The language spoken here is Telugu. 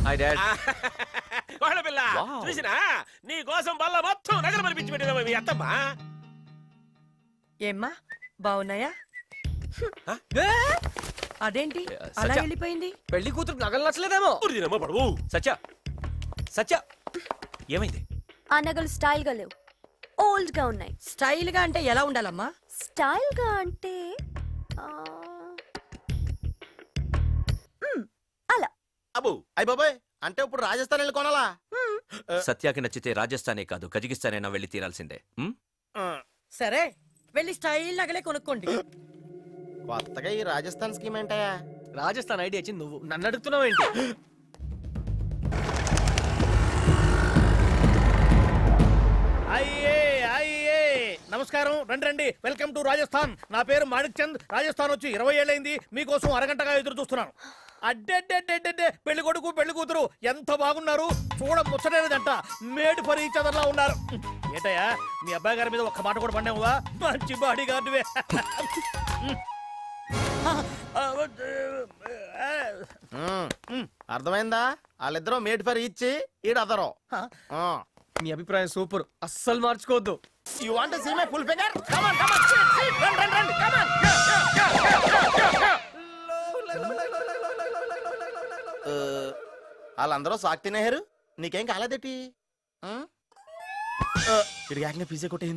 హాయ్ డాడ్ వాళ్ళ పిల్ల Wow. చూసినా నీ కోసం బల్ల మొత్తం నగరం అనిపించి పెట్టిన మీ అత్తమ్మా ఏమ్మా బాగున్నాయా ఏ? అదేంటి అలా సత్య. వెళ్ళిపోయింది పెళ్లి కూతురు నగలు నచ్చలేదేమో ఊరిదినమ్మ పడవు సత్య సత్య ఏమైంది ఆ నగలు స్టైల్ గా లేవు ఓల్డ్ గా ఉన్నాయి స్టైల్ గా అంటే ఎలా ఉండాలమ్మా స్టైల్ గా అంటే ఆ, మ్, అలా అబ్బు అయ్య బాబాయ్ అంటే ఇప్పుడు రాజస్థాన్ వెళ్ళి కొనాలా సత్యాకి నచ్చితే రాజస్థానే కాదు కజకిస్తానైనా వెళ్ళి తీరాల్సిందే ఉమ్? సరే వెళ్ళి స్టైల్ నగలే కొనుక్కోండి కొత్తగా ఈ రాజస్థాన్ స్కీమ్ ఏంటయ్యా రాజస్థాన్ ఐడియా ఇచ్చింది నువ్వు నన్ను అడుగుతున్నావు ఏంటి అయ్యే అయ్యే నమస్కారం రండి రండి వెల్కమ్ టు రాజస్థాన్ నా పేరు మాణిక్ చంద్ రాజస్థాన్ వచ్చి ఇరవై ఏళ్ళైంది మీకోసం అరగంటగా ఎదురు చూస్తున్నాను అడ్డెడ్డెడ్డెడ్డెడ్డే పెళ్లి కొడుకు పెళ్లి కూతురు ఎంత బాగున్నారు చూడ ముచ్చటైనదంట మేడ్ ఫర్ ఈచ్ అదర్లా ఉన్నారు ఏటయ్యా మీ అబ్బాయి గారి మీద ఒక్క మాట కూడా పడినావువా మంచి బాడీ గార్డువే మ్మ్. అర్థమైందా వాళ్ళిద్దరూ మేడ్ ఫర్ ఇచ్చి ఈడు అదరు నీ అభిప్రాయం సూపర్ అస్సలు మార్చుకోవద్దు you want see my full figure come on come on run run run come on వాళ్ళందరూ సాక్ తినేహారు నీకేం కాలేదేటి ఇడికి ఫీజే కొట్టే